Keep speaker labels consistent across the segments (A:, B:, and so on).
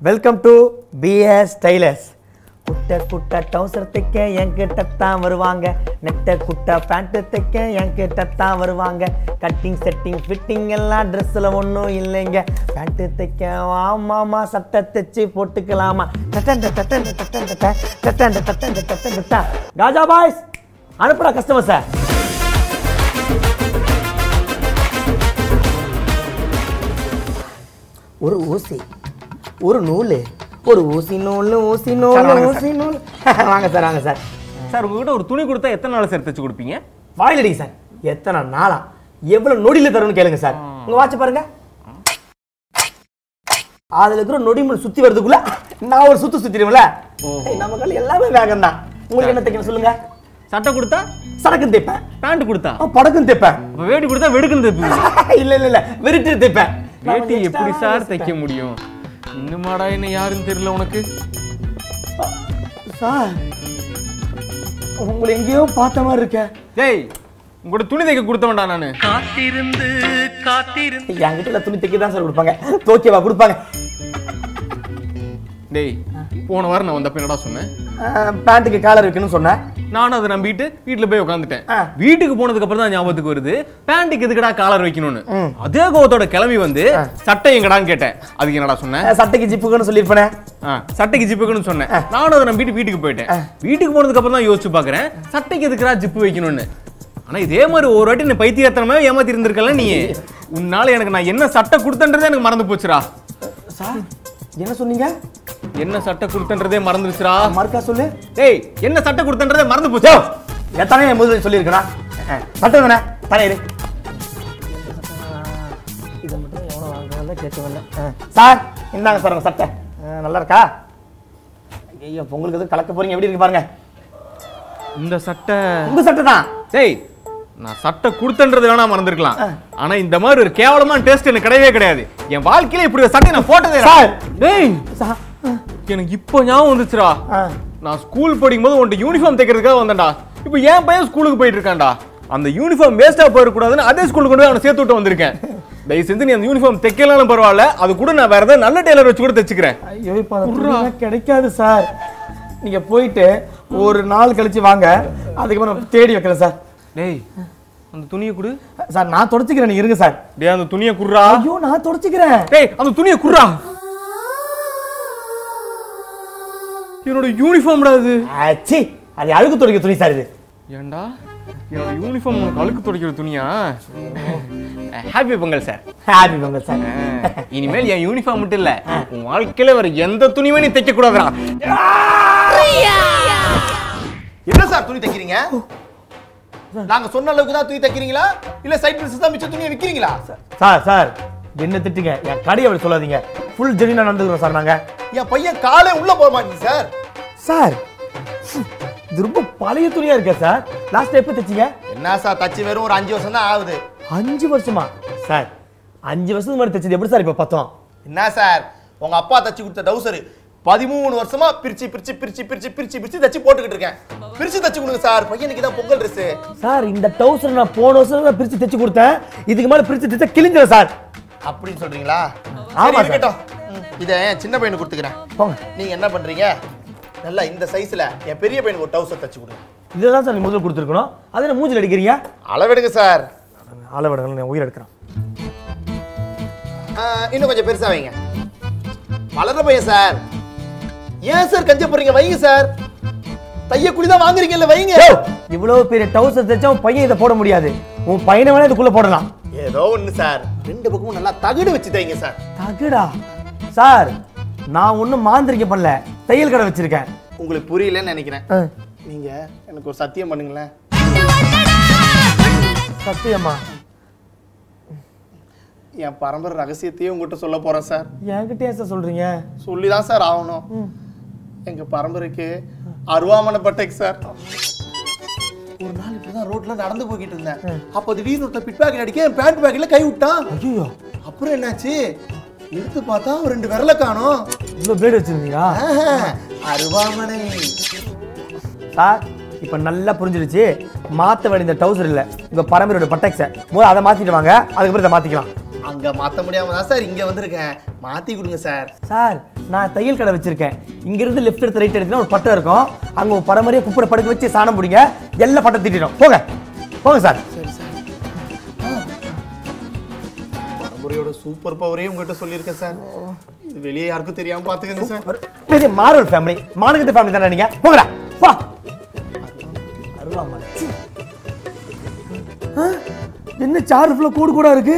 A: Welcome to PS tailors குட்ட குட்ட டவுசர் தைக்க என்கிட்ட தான் வருவாங்க நெட்ட குட்ட பேண்ட் தைக்க என்கிட்ட தான் வருவாங்க கட்டிங் செட்டிங் ஃபிட்டிங் எல்லாம் ட்ரெஸ்ஸில் ஒன்றும் இல்லைங்க பேண்ட்டு தைக்க ஆமாமா சட்டை தைச்சு போட்டுக்கலாமா டட்டன் டட்டன் டட்டன் டட்டன் டட்டன் டட்டன் டட்டன் டட்டன் காஜா பாய்ஸ் அனுப்புடா கஸ்டமர் சார் ஒரு ஊசி ஒரு நூல் ஒரு ஊசி நூல் ஊசி நூல்
B: சார், வாங்க
A: ஊசி நூல் வாங்க சார் வாங்க சார்
B: சார் உங்ககிட்ட ஒரு துணி கொடுத்தா எத்தனை நாள் சார் தைச்சு கொடுப்பீங்க
A: வாயிலடிங்க சார் எத்தனை நாளா எவ்வளவு நொடியில தரும்னு கேளுங்க சார் உங்க வாட்ச பாருங்க அதுல இருக்கிற நொடிமுள் சுத்தி வரதுக்குள்ள நான் ஒரு சுத்து சுத்திடுவேன்ல நமக்கு எல்லாமே வேகம் தான் உங்களுக்கு என்ன தைக்கணும் சொல்லுங்க
B: சட்டை கொடுத்தா
A: சடக்குன்னு தைப்பேன்
B: பேண்ட் கொடுத்தா
A: ஆ, படக்குன்னு தைப்பேன்
B: அப்ப வேட்டி கொடுத்தா வெடுக்குன்னு தைப்பீங்க
A: இல்ல இல்ல இல்ல வெறிட்டு தைப்பேன்
B: வேட்டி எப்படி சார் தைக்க முடியும் இன்னுமாடா என்ன யாருன்னு தெரியல உனக்கு
A: சார் உங்களை எங்கேயோ பார்த்த மாதிரி இருக்க
B: டேய் உங்கள்கிட்ட துணி தைக்க கொடுத்தவன்டா நானு
A: என்கிட்ட இல்ல துணி தைக்க தான் சார் கொடுப்பாங்க ஓகேவா கொடுப்பாங்க
B: டேய் போன வாரம் நான் வந்தப்ப என்னடா சொன்னேன்
A: பேண்ட்டுக்கு காலர் வைக்கணும்னு சொன்னேன்
B: நானும் அதை நம்பிட்டு வீட்டுல போய் உட்காந்துட்டேன்
A: ஆ.
B: வீட்டுக்கு போனதுக்கு அப்புறம் தான் ஞாபகத்துக்கு வருது பேண்ட்டுக்கு எதுக்குடா காலர் வைக்கணும்னு அதே கோவத்தோட கிளம்பி வந்து சட்டை எங்கடான்னு கேட்டேன் அதுக்கு என்னடா சொன்னேன்
A: அஹ் சட்டைக்கு ஜிப்புக்குன்னு சொல்லியிருப்பேனே
B: ஆ, சட்டைக்கு ஜிப்புக்குன்னு சொன்னேன் நானும் அதை நம்பிட்டு வீட்டுக்கு போயிட்டேன் வீட்டுக்கு போனதுக்கு அப்புறம் தான் யோசிச்சு பாக்குறேன் சட்டைக்கு எதுக்குடா ஜிப்பு வைக்கணும்னு ஆனா இதே மாதிரி ஒரு வாட்டி நீ பைத்தியத்தனமே ஏமாத்தி இருந்திருக்கல நீ உன்னால எனக்கு நான் என்ன சட்டை கொடுத்தன்றதே எனக்கு மறந்து போச்சுடா
A: சார் என்ன சொன்னீங்க
B: என்ன சட்டை கொடுத்தன்றதே மறந்துருச்சுடா
A: மறுக்கா சொல்லு
B: டேய் என்ன சட்டை கொடுத்தன்றதே மறந்து போச்சு
A: யோ எத்தனை என் முதல்ல சொல்லியிருக்கேனா சட்டை வேணா தலையிரு இதை மட்டும் எவ்வளோ வாங்குறதா கேட்கவில்லை சார் இந்தாங்க சார் உங்க சட்டை அஹ், நல்லா இருக்கா ஐயோ பொங்கலுக்கு எதுவும் கலக்க போறீங்க எப்படி இருக்கு பாருங்க
B: இந்த சட்டை
A: உங்க சட்டை தான்
B: டேய் நான் சட்டை கொடுத்தன்றது வேணா மறந்துருக்கலாம் ஆனா இந்த மாதிரி ஒரு கேவலமான டேஸ்ட் எனக்கு கிடையவே கிடையாது என் வாழ்க்கையில இப்படி ஒரு சட்டை நான் போட்டதே இல்ல.
A: சார்.
B: டேய்
A: சார்
B: எனக்கு இப்போ ஞாபகம் வந்துச்சுடா
A: ஆ.
B: நான் ஸ்கூல் படிக்கும்போது உன்கிட்ட யூனிஃபார்ம் தைக்கிறதுக்காக வந்தேன்டா இப்போ என் பையன் ஸ்கூலுக்கு போயிட்டு இருக்கான்டா அந்த யூனிஃபார்ம் வேஸ்டா போயிடக்கூடாதுன்னு அதே ஸ்கூலுக்கு கொண்டு போய் அவனை சேர்த்து விட்டு வந்திருக்கேன் தயவு செஞ்சு நீ அந்த யூனிஃபார்ம் தைக்கலாம்னு பரவாயில்ல அது கூட நான் வேற ஏதாவது நல்ல டெய்லர் வச்சு கூட தைச்சுக்கிறேன்
A: ஐயோ இப்போ அந்த துணியெல்லாம் கிடைக்காது சார் நீங்க போயிட்டு ஒரு நாள் கழிச்சு வாங்க அதுக்கப்புறம் நான் தேடி வைக்கிறேன் சார்
B: டேய் அந்த துணியை கொடு
A: சார் நான் தொடச்சிக்கிறேன் நீங்க இருங்க சார்
B: டேய் அந்த துணியை குடுறா
A: ஐயோ நான் தொடச்சிக்கிறேன்
B: டேய் அந்த துணியை குடுறா என்னோட யூனிஃபார்ம்டா அது
A: ஆச்சி அது அழுக்கு துடைக்க துணி சார் இது
B: ஏன்டா என்னோட யூனிஃபார்ம் உனக்கு அழுக்கு துடைக்கிற துணியா happy Pongal sir
A: happy Pongal sir
B: இனிமேல் என் யூனிஃபார்ம் மட்டும் இல்ல உன் வாழ்க்கையில வேற எந்த துணியுமே நீ தைக்க கூடாதுடா
C: என்ன சார் துணி தைக்கிறீங்க நாங்க சொன்ன அளவுக்கு தான் துணி தைக்கிறீங்களா இல்ல சைட் பிசினஸ் தான் மிச்ச துணியை விக்கிறீங்களா
A: சார் சார் என்ன திட்டுங்க என் கடையை அப்படி சொல்லாதீங்க ஃபுல் ஜெனினா நடந்துக்கிறோம் சார் நாங்க
C: என் பையன் காலே உள்ள போக மாட்டேங்குது சார்
A: சார் இது ரொம்ப பழைய துணியா இருக்கே சார் லாஸ்ட் எப்போ தைச்சீங்க
C: என்ன சார் தச்சு வெறும் ஒரு அஞ்சு வருஷம் தான் ஆகுது
A: அஞ்சு வருஷமா சார் அஞ்சு வருஷத்துக்கு முன்னாடி தைச்சது எப்படி சார் இப்போ பார்த்தோம்
C: என்ன சார் உங்க அப்பா தச்சு கொடுத்த டவுசர் பதிமூணு வருஷமா பிரிச்சு பிரிச்சு பிரிச்சு பிரிச்சு பிரிச்சு பிரிச்சு தச்சு போட்டுக்கிட்டு இருக்கேன் பிரிச்சு தச்சு கொடுங்க சார் பையனுக்கு தான் பொங்கல் ட்ரெஸ்
A: சார் இந்த டவுசர் நான் போன வருஷம் தான் பிரிச்சு தைச்சு கொடுத்தேன் இதுக்கு மேல பிரிச்சு தைச்சா கிழிஞ்சிடும் சார்
C: அப்படின்னு சொல்றீங்களா
A: ஆமா
C: சரி
A: சார்.
C: இருக்கட்டும் ம், இதை என் சின்ன பையனுக்கு கொடுத்துக்கிறேன்
A: போங்க
C: நீங்க என்ன பண்றீங்க நல்லா இந்த சைஸ்ல என் பெரிய பையனுக்கு ஒரு டவுசர் தச்சு கொடுங்க
A: இதுதான் சார் நீ முதல்ல கொடுத்துருக்கணும் அது என்ன மூஞ்சில் அடிக்கிறீங்க
C: அளவெடுங்க சார்
A: அளவிடங்கள் நான் உயிர் எடுக்கிறேன்
C: ஆ, இன்னும் கொஞ்சம் பெருசா வைங்க வளர்ற பையன் சார் ஏன் சார் கஞ்ச போறீங்க வைங்க சார் தைய குழி தான் வாங்குறீங்கல்ல வைங்க
A: இவ்வளவு பெரிய டவுசர் தைச்சா உன் பையன் இதை போட முடியாது உன் பையனை வேணா இதுக்குள்ள போடலாம்
C: ஏதோ ஒண்ணு சார் ரெண்டு பக்கமும் நல்லா தகடு வச்சு தைங்க சார்
A: தகுடா சார் நான் ஒன்றும் மாந்திரிக்க பண்ணல தையல் கடை வச்சிருக்கேன்
C: உங்களுக்கு புரியலன்னு நினைக்கிறேன்
A: ஆ,
C: நீங்க எனக்கு ஒரு சத்தியம் பண்ணுங்களேன்
A: சத்தியம்மா
C: என் பரம்பரை ரகசியத்தையே உங்ககிட்ட சொல்ல போறேன் சார்
A: என்கிட்ட ஏன் சார் சொல்றீங்க
C: சொல்லி தான் சார் ஆகணும் எங்க பரம்பரைக்கு அருவாமனை பட்டைக்கு சார் ஒரு நாள் இப்படிதான் ரோட்ல நடந்து போய்கிட்டு இருந்தேன் அப்போ திடீர்னு ஒருத்தன் பிட் பேக்கெட் அடிக்க என் பேண்ட் பேக்கெட்ல கை விட்டான்
A: ஐயோ
C: அப்புறம் என்னாச்சு எடுத்து பார்த்தா ஒரு ரெண்டு விரல காணோம்
A: இவ்வளோ பிளேடு வச்சிருந்தீங்களா
C: ஆஹா, அருவாமனை
A: சார் இப்போ நல்லா புரிஞ்சிருச்சு மாற்ற வேண்டிய டவுசர் இல்லை உங்கள் பரம்பரையோட பட்டெக்ஸை முதல்ல அதை மாற்றிட்டு வாங்க அதுக்கப்புறம் இதை மாற்றிக்கலாம்
C: அங்க மாத்த முடியாம தான் சார் இங்க வந்திருக்கேன் மாத்தி கொடுங்க சார்
A: சார் நான் தையல் கடை வச்சிருக்கேன் இங்க இருந்து லெஃப்ட் எடுத்து ரைட் எடுத்தா ஒரு பட்டம் இருக்கும் அங்க ஒரு பரம்பரையா குப்பரை படுக்க வச்சு சாணம் பிடிங்க எல்லா பட்டம் திட்டிடும் போங்க போங்க சார்
C: பரம்பரையோட சூப்பர் பவரே உங்ககிட்ட சொல்லியிருக்கேன் சார் இது வெளியே யாருக்கும் தெரியாம பாத்துக்கங்க சார்
A: பெரிய மார்வல் ஃபேமிலி மானகத்து ஃபேமிலி தானே நீங்க போங்கடா வா அருவாமலை சீ. ஆ, என்ன சாரு ஃபுல்லா கூடு கூட இருக்கு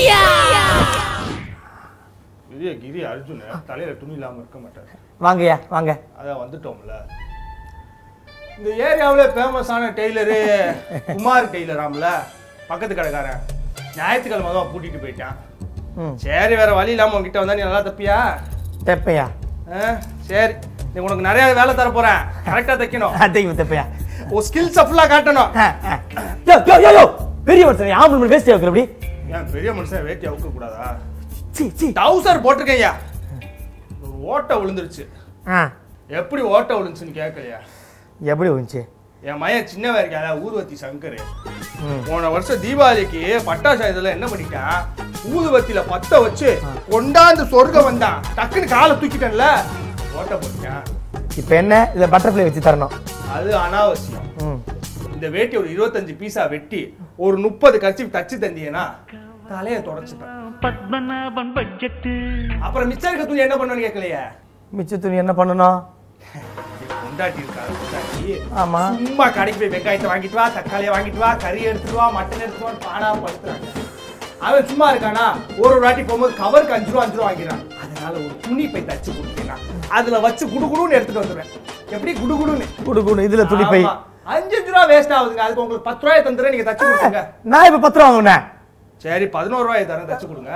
D: கிரி கிரி அர்ஜுன் தலையில துணி இல்லாம இருக்க மாட்டாரு
A: வாங்கய்யா வாங்க
D: அதான் வந்துட்டோம்ல இந்த ஏரியாவுல ஃபேமஸான டெய்லரு குமார் டெய்லராம்ல பக்கத்து கடைக்காரன் ஞாயிற்றுக்கிழமை தான் பூட்டிட்டு போயிட்டான்
A: ம்.
D: சரி வேற வழி இல்லாம உங்ககிட்ட வந்தா நீ நல்லா தப்பியா
A: தெப்பையா
D: ஆ, சரி நீ உனக்கு நிறைய வேலை தர போறேன் கரெக்டா தைக்கணும்
A: தெய்வம் தெப்பையா
D: உன் ஸ்கில்ஸை ஃபுல்லா காட்டணும்
A: ஆ, ஆ. யோ யோ யோ யோ பெரிய மனுஷன் ஆம்பளை மணி வேஸ்ட் வைக்கிற அப்படி
D: ஏன் பெரிய மனுஷன் வேட்டி அவுக்க கூடாதா
A: சீ சீ
D: டவுசர் போட்டிருக்கேன்யா ஒரு ஓட்டை விழுந்துருச்சு
A: ஆ
D: எப்படி ஓட்டை விழுந்துச்சுன்னு கேட்கலையா
A: எப்படி வந்துச்சு
D: என் மயன் சின்னவன் இருக்காத ஊதுவத்தி சங்கர்
A: ம்.
D: போன வருஷம் தீபாவளிக்கு பட்டாசு இதுல என்ன பண்ணிட்டான் ஊதுவத்தியில பத்த வச்சு கொண்டாந்து சொர்க்கம் வந்தான் டக்குன்னு காலை தூக்கிட்டேன்ல ஓட்ட போட்டான்
A: இப்போ என்ன இதை பட்டர்ஃப்ளை வச்சு தரணும்
D: அது அனாவசியம்
A: ம்
D: இந்த வேட்டி ஒரு இருபத்தஞ்சு பீஸா வெட்டி ஒரு முப்பது கட்சி தச்சு தந்தீங்கன்னா தலைய தொடச்சிட்டேன்
E: பத்மநாபன் பட்ஜெட்டு
D: அப்புறம் மிச்சம் இருக்க துணி என்ன பண்ணுன்னு கேட்கலையே
A: மிச்ச துணி என்ன பண்ணணும்
D: கொண்டாட்டி இருக்காரு கொண்டாட்டி
A: ஆமா
D: சும்மா கடைக்கு போய் வெங்காயத்தை வாங்கிட்டு வா தக்காளியை வாங்கிட்டு வா கறி எடுத்துட்டு வா மட்டன் எடுத்துட்டு வா பாடா படுத்துறாங்க அவன் சும்மா இருக்கானா ஒரு ஒரு வாட்டி போகும்போது கவருக்கு அஞ்சு ரூபா அஞ்சு ரூபா வாங்கிறான் அதனால ஒரு துணி போய் தச்சு கொடுத்தீங்கன்னா அதுல வச்சு குடுகுடுன்னு எடுத்துட்டு வந்துடுவேன் எப்படி குடுகுடுன்னு
A: குடு குடு இதுல துணி பை
D: ஆமா. அஞ்சு அஞ்சு ரூபா வேஸ்ட் ஆகுதுங்க அதுக்கு உங்களுக்கு பத்து ரூபாய் தந்துடுறேன் நீங்க தச்சு கொடுங்க
A: நான் இப்ப பத்து ரூபா வாங்கினேன்
D: சரி பதினோரு ரூபாய் தரேன் தச்சு கொடுங்க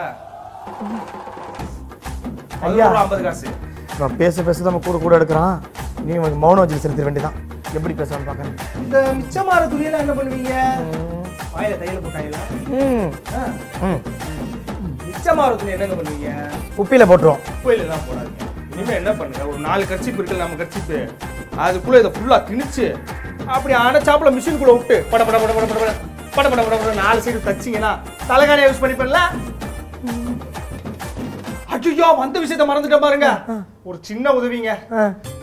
A: ஐயா.
D: பதினோரு ரூபா ஐம்பது காசு
A: நான் பேச பேச நம்ம கூட கூட எடுக்கிறான் நீ உனக்கு மௌனம் வச்சு செலுத்திட வேண்டியதான் எப்படி பேசணும்னு பார்க்கறேன்
D: இந்த மிச்சமாற துணியெல்லாம் என்ன பண்ணுவீங்க வாயில தையல போட்டாங்களா
A: ம் ம்
D: மிச்சமாற துணி என்னங்க பண்ணுவீங்க
A: உப்பியில போட்டுருவோம்
D: குப்பையில தான் போடாதீங்க இனிமே என்ன பண்ணுங்க ஒரு நாலு கர்ச்சிப்பு இருக்கு நம்ம கர்ச்சிப்பு அதுக்குள்ள இதை ஃபுல்லா திணிச்சு அப்படி அடைச்சாப்புல மிஷின் கூட விட்டு பட பட பட பட பட பட பட பட பட பட நாலு சைடு தச்சிங்கன்னா தலைகாணியை யூஸ் பண்ணிப்பேன்ல ஐயோ வந்த விஷயத்த மறந்துட்டேன் பாருங்க ஒரு சின்ன உதவிங்க
A: ஆ.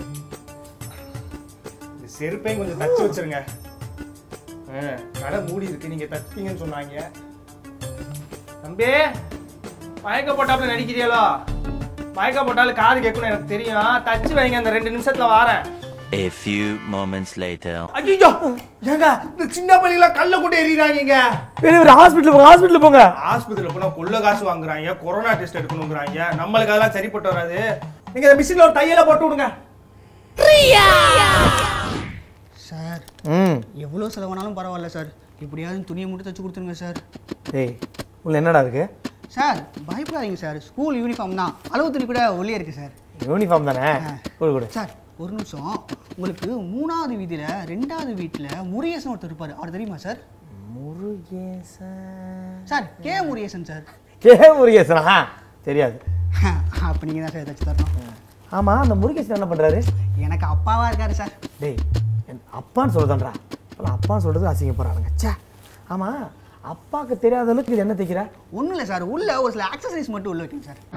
D: இந்த செருப்பையும் கொஞ்சம் தச்சு வச்சிருங்க ஆ, கடை மூடி இருக்கு நீங்க தப்பீங்கன்னு சொன்னாங்க தம்பி மயக்க போட்டாப்புல நடிக்கிறீங்களோ மயக்க போட்டாலும் காது கேட்கணும் எனக்கு தெரியும் தச்சு வைங்க அந்த ரெண்டு நிமிஷத்துல வாரேன்
F: A few moments later.
D: ஐயோ ஏங்க இந்த சின்ன பள்ளியில கல்ல கொண்டு எறிகிறாங்க
A: பெரிய ஒரு ஹாஸ்பிட்டல் போங்க ஹாஸ்பிட்டல் போங்க
D: ஆஸ்பத்திரியில போனா கொள்ள காசு வாங்குறாங்க கொரோனா டெஸ்ட் எடுக்கணுங்கிறாங்க நம்மளுக்கு அதெல்லாம் சரிப்பட்டு வராது நீங்க இந்த மிஷின்ல ஒரு தையல போட்டு விடுங்க
G: சார்
A: ம்
G: எவ்வளோ செலவானாலும் பரவாயில்ல சார் எப்படியாவது துணியை மட்டும் தச்சு கொடுத்துருங்க சார்
A: டேய் உள்ள என்னடா இருக்கு
G: சார் பயப்படாதீங்க சார் ஸ்கூல் யூனிஃபார்ம் தான் அளவு துணி கூட ஒல்லியே இருக்கு சார்
A: யூனிஃபார்ம் தானே கொடு கொடு
G: சார் ஒரு நிமிஷம் உங்களுக்கு மூணாவது வீதியில ரெண்டாவது வீட்டில் முருகேசன் ஒருத்தர் இருப்பார் அவர் தெரியுமா sir
A: Murugesan
G: sir K Murugesan sir
A: K முருகேசனா தெரியாது
G: அப்போ நீங்கள் தான் சார் தச்சு தரணும்
A: ஆமா அந்த முருகேசன் என்ன பண்றாரு
G: எனக்கு அப்பாவா இருக்காரு சார்
A: டேய் என் அப்பான்னு சொல்லுதான்றா இப்போலாம் அப்பான்னு சொல்றது அசிங்கப்படுறானுங்க ச்சே ஆமா அப்பாவுக்கு தெரியாத அளவுக்கு இது என்ன தைக்கிற
G: ஒன்றும் இல்லை சார் உள்ள ஒரு சில ஆக்சசரிஸ் மட்டும் உள்ள வைக்கணும் சார்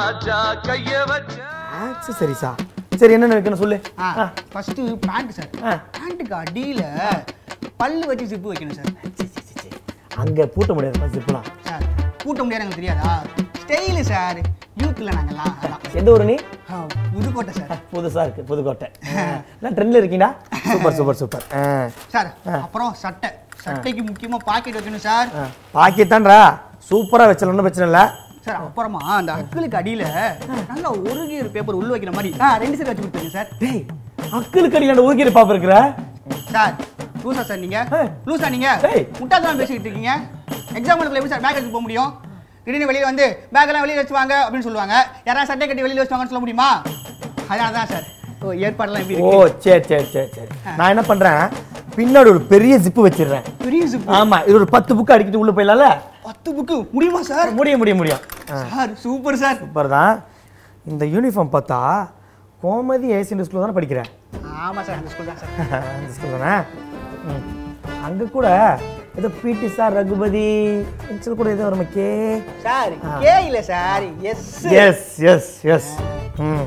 A: ஆக்சசரிஸா சரி என்னென்ன வைக்கணும் சொல்லு
G: ஆ
A: ஆ,
G: ஃபஸ்ட்டு பேண்ட் சார்
A: ஆ.
G: பேண்ட்டுக்கு அடியில் பல்லு வச்சு ஜிப்பு வைக்கணும் சார்
A: சி, சி, சி, சி. அங்க பூட்ட முடியாது ஜிப்லாம்
G: சார் கூட்ட முடியாது எனக்கு தெரியாதா ஸ்டைலு சார் யூத்தில் நாங்கள்லாம் அதான்
A: எந்த ஊரு நீ
G: ஆ, புதுக்கோட்டை சார்
A: புதுசா இருக்கு புதுக்கோட்டை நான் ட்ரெண்ட்ல இருக்கீங்களா சூப்பர் சூப்பர் சூப்பர்
G: சார் அப்புறம் சட்டை சட்டைக்கு முக்கியமா பாக்கெட் வைக்கணும் சார்
A: பாக்கெட் தான்டா சூப்பரா வச்சல ஒன்றும் பிரச்சனை இல்லை
G: சார் அப்புறமா அந்த அக்கிளுக்கு அடியில நல்லா ஒரு கீர் பேப்பர் உள்ள வைக்கிற மாதிரி ஆ ரெண்டு சைடு வச்சு கொடுத்துருங்க சார்
A: டேய் அக்கிலுக்கு அடியில் ஊர்கிற பாப்பா இருக்கிற
G: சார் லூசா சார் நீங்க
A: ஏய்.
G: லூசா நீங்க
A: ஏய்.
G: முட்டாள்தான் பேசிக்கிட்டு இருக்கீங்க எக்ஸாம்பிளுக்கு எப்படி சார் பேக் எடுத்து போக முடியும் திடீர்னு வெளியே வந்து பேக் எல்லாம் வெளியே வச்சு வாங்க அப்படின்னு சொல்லுவாங்க யாராவது சட்டை கட்டி வெளியில வச்சு வாங்கன்னு சொல்ல முடியுமா அதனால தான் சார் ஓ ஏற்பாடெல்லாம் எப்படி
A: ஓ
G: இருக்கு
A: சரி சரி சரி சரி நான் என்ன பண்றேன் பின்னாடி ஒரு பெரிய ஜிப்பு வச்சிடுறேன்
G: பெரிய zip.
A: ஆமா இது ஒரு பத்து புக் அடிக்கிட்டு உள்ள போயிடலாம்ல
G: பத்து புக்கு முடியுமா சார்
A: முடியும் முடியும் முடியும்
G: சார் சூப்பர் சார்
A: சூப்பர் தான் இந்த யூனிஃபார்ம் பார்த்தா கோமதி ஏசியன் ஸ்கூல் தானே படிக்கிறேன்
G: ஆமா சார் அந்த ஸ்கூல் தான் சார்
A: அந்த ஸ்கூல் தானே ம். அங்க கூட ஏதோ பிடி சார் ரகுபதி இன்சல் கூட ஏதோ வருமா கே
G: சார் கே இல்ல sir yes
A: yes yes yes ம்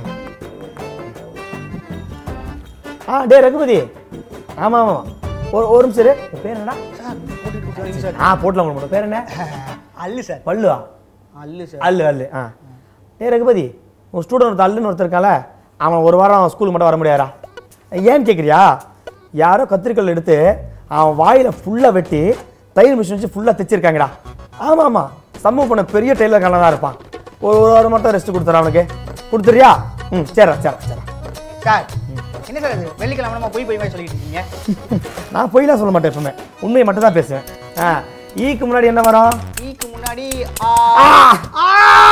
A: ஆ டே ரகுபதி ஆமாம் ஆமாம் ஒரு ஒரு நிமிஷம் இரு. உன் பேர் என்னடா ஆ போட்டலாம் உன் பேர் என்ன
G: அல்லு சார்
A: பல்லுவா
G: அல்லு சார்
A: அல்லு அல்லு ஆ டே ரகுபதி உன் ஸ்டூடெண்ட் ஒருத்தர் அல்லுன்னு ஒருத்தர் இருக்கான்ல அவன் ஒரு வாரம் ஸ்கூலுக்கு மட்டும் வர முடியாதா ஏன்னு கேட்குறியா யாரோ கத்திரிக்கல் எடுத்து அவன் வாயில் ஃபுல்லாக வெட்டி தையல் மிஷின் வச்சு ஃபுல்லாக தைச்சிருக்காங்கடா ஆமாம் ஆமாம் சமூக பண்ண பெரிய டெய்லர் கலர் தான் இருப்பான் ஒரு ஒரு வாரம் மட்டும் ரெஸ்ட் கொடுத்துறேன் அவனுக்கு கொடுத்துறியா ம் சரிடா சரிடா சரிடா
G: சார் என்ன சார் இது வெள்ளிக்கிழமை நம்ம போய் போய் மாதிரி சொல்லிட்டு இருக்கீங்க
A: நான் பொய்லாம் சொல்ல மாட்டேன் எப்பவுமே உண்மையை மட்டும் தான் பேசுவேன் ஆ ஈக்கு முன்னாடி என்ன வரும்
G: ஈக்கு முன்னாடி ஆ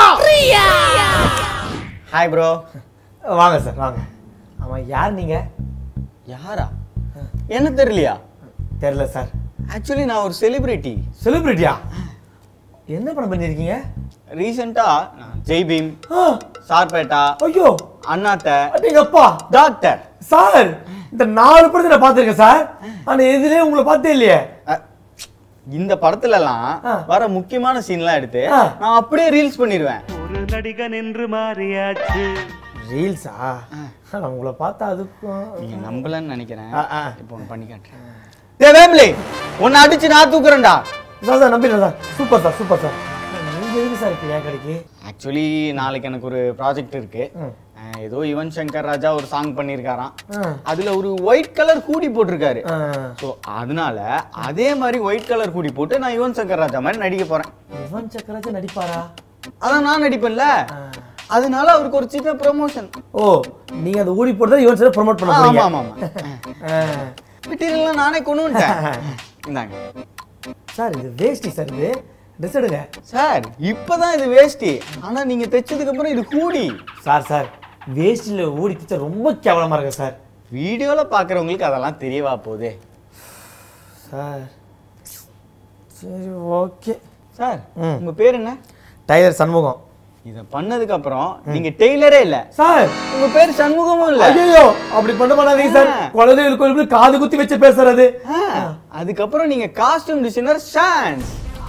H: ஹாய் ப்ரோ
A: வாங்க சார் வாங்க ஆமாம் யார் நீங்கள்
H: யாரா என்ன தெரியலையா
A: தெரில சார்
H: ஆக்சுவலி நான் ஒரு செலிபிரிட்டி
A: செலிபிரிட்டியா என்ன படம் பண்ணியிருக்கீங்க
H: ரீசெண்டா ஜெய் பீம்
A: ஆ,
H: சார்பேட்டா
A: ஐயோ
H: அண்ணாத்த
A: அடேங்க அப்பா
H: டாக்டர்
A: சார் இந்த நாலு படத்தை நான் பார்த்துருக்கேன் சார் ஆனா எதுலயே உங்களை பார்த்தே இல்லையே
H: அ, இந்த படத்துல எல்லாம்
A: ஆ.
H: வர முக்கியமான சீன்லாம் எடுத்து
A: ஆ.
H: நான் அப்படியே ரீல்ஸ் பண்ணிடுவேன்
E: ஒரு நடிகன் என்று மாறியாச்சு
A: ரீல்ஸா நான் உங்களை பார்த்தா அதுக்கும்
H: நீங்க நம்பலன்னு நினைக்கிறேன்
A: ஆ, ஆ.
H: இப்போ ஒன்று பண்ணி காட்டுறேன் டேய் வேம்லி உன்னை அடிச்சு நான் தூக்குறேன்டா
A: சார் சார் நம்பிடுறேன் sir super sir super sir நீங்க எதுக்கு சார் இப்போ என் கடைக்கு
H: ஆக்சுவலி நாளைக்கு எனக்கு ஒரு ப்ராஜெக்ட் இருக்கு அஹ், ஏதோ யுவன் சங்கர் ராஜா ஒரு சாங் பண்ணியிருக்காராம்
A: ஆ.
H: அதுல ஒரு ஒயிட் கலர் கூடி போட்டிருக்காரு
A: ஆ,
H: ஸோ அதனால அதே மாதிரி ஒயிட் கலர் கூடி போட்டு நான் யுவன் சங்கர் ராஜா மாதிரி நடிக்க போறேன்
A: யுவன் சக்கராஜ் நடிப்பாரா
H: அதான் நான் நடிப்பேன்ல அதனால அவருக்கு ஒரு சின்ன ப்ரமோஷன்
A: ஓ நீங்க அந்த ஊடி போட்டு யுவன் சார் ப்ரோமோட் பண்ண
H: ஆமா
A: போறீங்க
H: ஆமா ஆமா
A: ஆ.
H: மெட்டீரியல்லாம் நானே கொண்டு வந்துட்டேன் இந்தாங்க
A: சார் இது வேஷ்டி சார் இது ட்ரெஸ் எடுங்க
H: சார் இப்பதான் இது வேஷ்டி ஆனா நீங்க தைச்சதுக்கு அப்புறம் இது கூடி
A: சார் சார் வேஷ்டியில் ஊடி தைச்சா ரொம்ப கேவலமா இருக்கு சார்
H: வீடியோல பாக்குறவங்களுக்கு அதெல்லாம் தெரியவா போகுது
A: சார் சரி ஓகே
H: சார்
A: ம்.
H: உங்க பேர் என்ன
A: டைலர் சண்முகம்
H: இத பண்ணதுக்கு அப்புறம் நீங்க டெய்லரே இல்ல
A: சார்
H: உங்க பேர் சண்முகமும் இல்ல
A: ஐயோ அப்படி பண்ண பண்ணாதீங்க சார்
H: ஆ.
A: குழந்தைகளுக்கு கோயில் காது குத்தி வச்சு பேசுறது
H: ஆ, அதுக்கப்புறம் நீங்க costume designer chance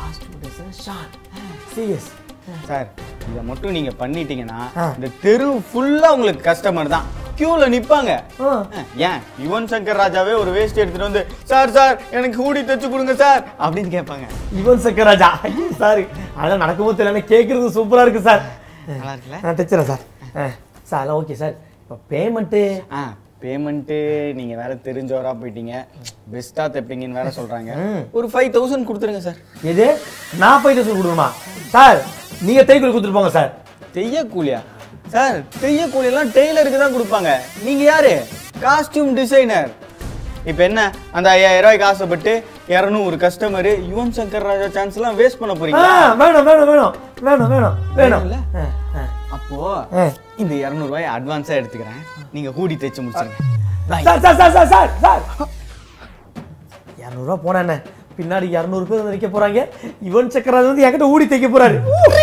A: serious
H: sir இத மட்டும் நீங்க பண்ணிட்டீங்கன்னா
A: ஆ.
H: இந்த தெரு ஃபுல்லா உங்களுக்கு கஸ்டமர் தான் கியூல நிப்பாங்க
A: ஆ.
H: ஆ, ஏன் யுவன் சங்கர் ராஜாவே ஒரு வேஸ்ட் எடுத்துட்டு வந்து சார் சார் எனக்கு ஹூடி தச்சு கொடுங்க சார் அப்படின்னு கேட்பாங்க
A: யுவன் சக்கராஜா சார் அதெல்லாம் நடக்கும்போது தெரியல கேட்கறது சூப்பரா இருக்கு சார்
H: நல்லா இருக்குல்ல
A: நான் தைச்சிடறேன் சார் ஆ, சார் அதெல்லாம் ஓகே சார் இப்போ பேமெண்ட்டு
H: ஆ பேமெண்ட்டு நீங்க வேற தெரிஞ்சவரா போயிட்டீங்க பெஸ்டா தைப்பீங்கன்னு வேற சொல்றாங்க ஒரு ஃபைவ் தௌசண்ட் கொடுத்துருங்க சார்
A: எது நான் போய் தௌசண்ட் கொடுக்கணுமா சார் நீங்க தைக்குள் கொடுத்துட்டு போங்க சார்
H: தெய்ய கூலியா சார் தெய்ய கூலியெல்லாம் டெய்லருக்கு தான் கொடுப்பாங்க நீங்க யாரு காஸ்டியூம் டிசைனர் இப்போ என்ன அந்த ஐயாயிரம் ரூபாய்க்கு ஆசைப்பட்டு இரநூறு கஸ்டமர் யுவன் சங்கர் ராஜா சான்ஸ் எல்லாம் வேஸ்ட் பண்ண
A: ஆ
H: போறீங்க
A: வேணும் வேணும் வேணும் வேணும் வேணும் வேணும்
H: வேணும்ல?
A: ஆ, ஆ.
H: அப்போ
A: ஆ.
H: இந்த இரநூறுவாயை அட்வான்ஸா எடுத்துக்கிறேன் நீங்க ஹூடி தைச்சு முடிச்சிருங்க
A: sir sir sir sir sir sir இரநூறுவா போனா என்ன பின்னாடி இரநூறு பேர் வந்து நிற்க போறாங்க யுவன் சக்கராஜ் வந்து என்கிட்ட ஊடி தைக்க போறாரு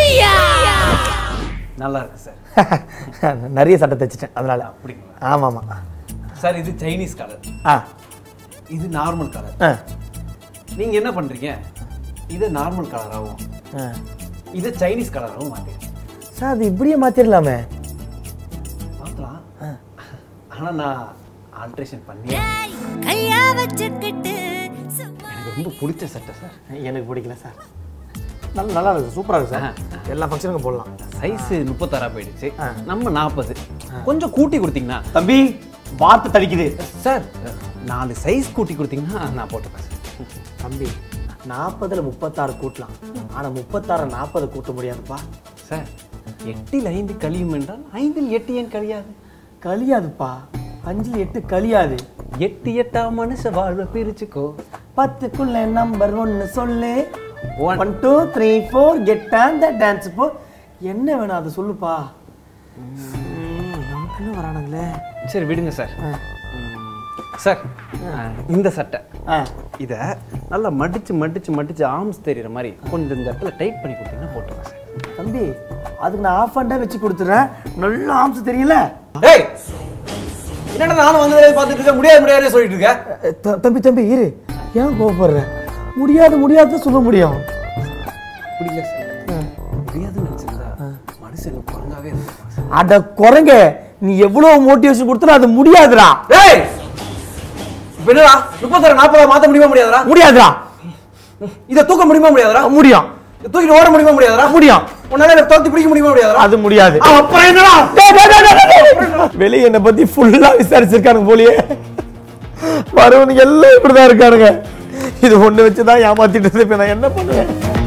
I: நல்லா இருக்கு சார்
A: நிறைய சட்டை தைச்சிட்டேன் அதனால
I: அப்படிங்களா?
A: ஆமா ஆமா
I: சார் இது சைனீஸ் கலர்
A: ஆ
I: இது நார்மல் கலர்
A: ஆ
I: நீங்க என்ன பண்றீங்க இதை நார்மல் கலராகவும்
A: ஆ.
I: இதை சைனீஸ் கலராகவும் மாத்திருக்கீங்க
A: சார் அது இப்படியே மாத்திரலாமே
I: பார்க்கலாம் ஆனா நான் ஆல்ட்ரேஷன் பண்ணி
J: கையா வச்சுக்கிட்டு
I: எனக்கு ரொம்ப பிடிச்ச சட்டை சார்
A: எனக்கு பிடிக்கல சார் நல்லா நல்லா இருக்கு சூப்பரா இருக்கு சார் எல்லா ஃபங்க்ஷனுக்கும் போடலாம்
I: சைஸ் முப்பத்தாறா போயிடுச்சு நம்ம நாற்பது கொஞ்சம் கூட்டி கொடுத்தீங்கன்னா
A: தம்பி வார்த்தை தடிக்குது
I: சார் நாலு சைஸ் கூட்டி கொடுத்தீங்கன்னா நான் போட்டுப்பேன் சார்
A: தம்பி நாற்பதுல முப்பத்தாறு கூட்டலாம் ஆனா முப்பத்தாறு நாற்பது கூட்ட முடியாதுப்பா
I: சார் எட்டில் ஐந்து கழியும் என்றால் ஐந்தில் எட்டு ஏன் கழியாது
A: கழியாதுப்பா அஞ்சுல எட்டு கழியாது
I: எட்டு எட்டா மனுஷ வாழ்வை பிரிச்சுக்கோ
A: பத்துக்குள்ள நம்பர் ஒன்னு சொல்லு
I: One.
A: One two three four get அந்த டான்ஸ் போ என்ன வேணும் அதை சொல்லுப்பா நமக்குன்னு வரானுங்களே
I: சரி விடுங்க சார் ம், சார் இந்த சட்டை
A: ஆ
I: இதை நல்லா மடிச்சு மடிச்சு மடிச்சு ஆர்ம்ஸ் தெரியுற மாதிரி கொஞ்சம் இந்த இடத்துல டைட் பண்ணி கொடுத்தீங்கன்னா போட்டுருவேன் சார்
A: தம்பி அதுக்கு நான் ஆஃப் ஹேண்டா வச்சு கொடுத்துறேன் நல்ல ஆம்ஸ் தெரியல
I: ஏய் என்னடா நானும் வந்து பார்த்துட்டு இருக்க முடியாது முடியாது சொல்லிட்டு இருக்க
A: த- தம்பி தம்பி இரு ஏன் கோவப்படுற முடியாது முடியாதுன்னு சொல்ல முடியும்
I: புரியல சார் முடியாதுன்னு நினைச்சிருந்தா மனுஷங்க குரங்காவே இருக்கு
A: அட குரங்க நீ எவ்வளவு மோட்டிவேஷன் கொடுத்தாலும் அது முடியாதுடா
I: டேய் இப்ப என்னடா முப்பத்தாறு நாற்பதா மாத்த முடியுமா முடியாதா
A: முடியாதுடா
I: இதை தூக்க முடியுமா முடியாதா
A: முடியும்
I: இதை தூக்கிட்டு ஓட முடியுமா முடியாதா
A: முடியும்
I: உன்னால இதை தோத்தி பிடிக்க முடியுமா முடியாதா
A: அது முடியாது
I: அப்புறம் என்னடா
A: டேய், டேய், டேய், டேய், டேய். வெளிய என்னை பத்தி ஃபுல்லா விசாரிச்சிருக்கானுங்க போலியே வரவனுங்க எல்லாம் இப்படிதான் இருக்கானுங்க இது ஒண்ணு வச்சுதான் ஏமாத்திட்டு இருப்பேன் நான் என்ன பண்ணுவேன்